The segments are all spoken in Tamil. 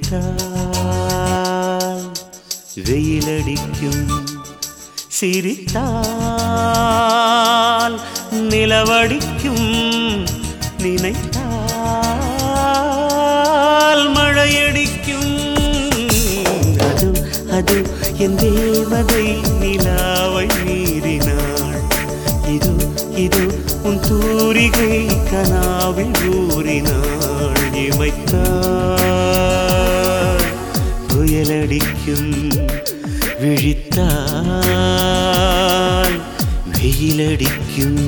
இமைத்தால் வெயிலடிக்கும் சிரித்தால் நிலவடிக்கும் நினைத்தால் மழையடிக்கும் அது அது என் தேவதை நிலாவை மீறினாள் இது இது உன் தூரிகை கனாவில் ஊறினாள் இமைத்தாள் புயலடிக்கும் விழித்தால் வெயிலடிக்கும்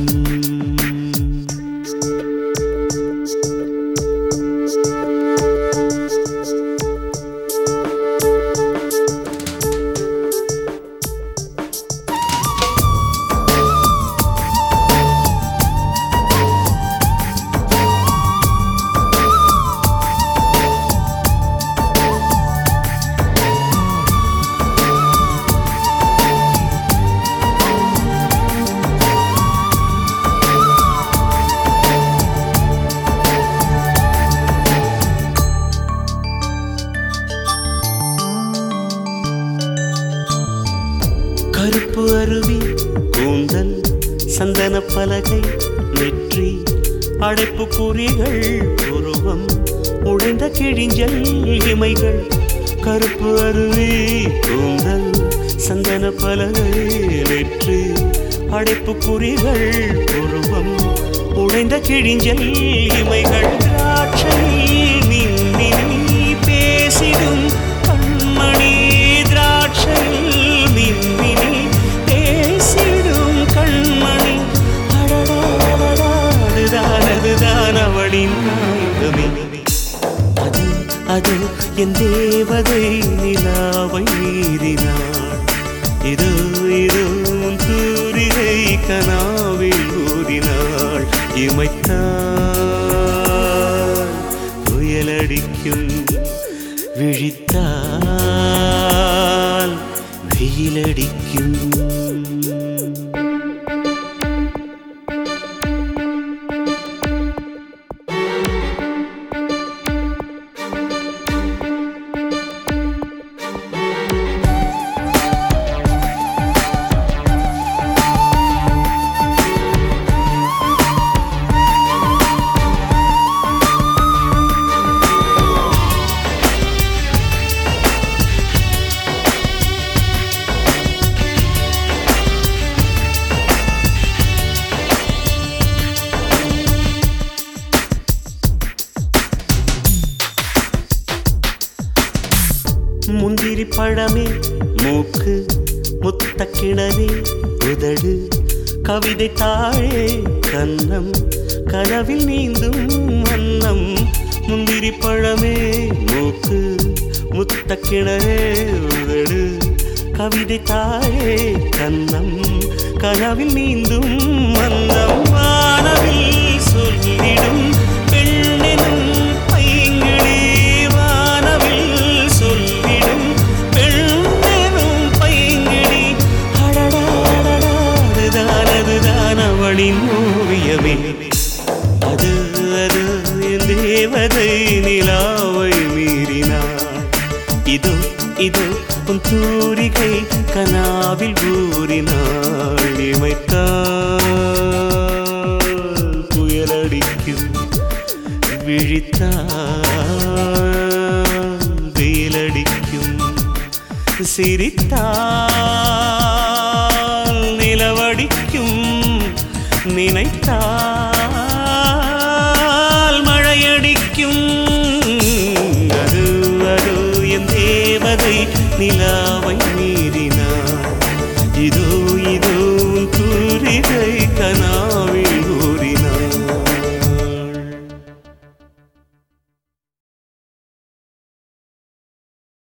கருப்பு அருவி கூந்தல் சந்தன பலகை நெற்றி அடைப்பு குறிகள் உருவம் உடைந்த கிழிஞ்சல் இமைகள் கருப்பு அருவி கூந்தல் சந்தன பலகை நெற்றி அடைப்பு குறிகள் உருவம் உடைந்த கிழிஞ்சல் இமைகள் திராட்சை மின்மினி பேசிடும் கண்மணி திராட்சையில் மின்மினி பேசிடும் கண்மணி அடடா அதுதான் அதுதான் அவளின் நாயகமே அது அது என் தேவதை நிலாவை மீறினாள் இது இது உன் தூரிகை கனாவில் ஊறினாள் இமைத்தாள் புயலடிக்கும் விழித்தால் வெயிலடிக்கும் முந்திரி பழமே மூக்கு முத்த கிணறே உதடு கவிதை தாழே கன்னம் கனவில் நீந்தும் வண்ணம் முந்திரி பழமே மூக்கு முத்த கிணறே உதடு கவிதை தாழே கன்னம் கனவில் நீந்தும் வண்ணம் வானவில் சொல்லிடும் பெண்ணெனும் பைங்கிழி வானவில் சொல்லிடும் பெண்ணெனும் பைங்கிழி அடடா அடடா, அதுதான் அதுதான் அவளின் ஓவியமே அது அது என் தேவதை நிலாவை மீறினாள் இதோ இதோ உன் தூரிகை கனாவில் ஊறினாள் இமைத்தாள் புயலடிக்கும் விழித்தாள் வெயிலடிக்கும் சிரித்தால் நிலவடிக்கும் நினைத்தால் மழையடிக்கும் அது அது என் தேவதை நிலா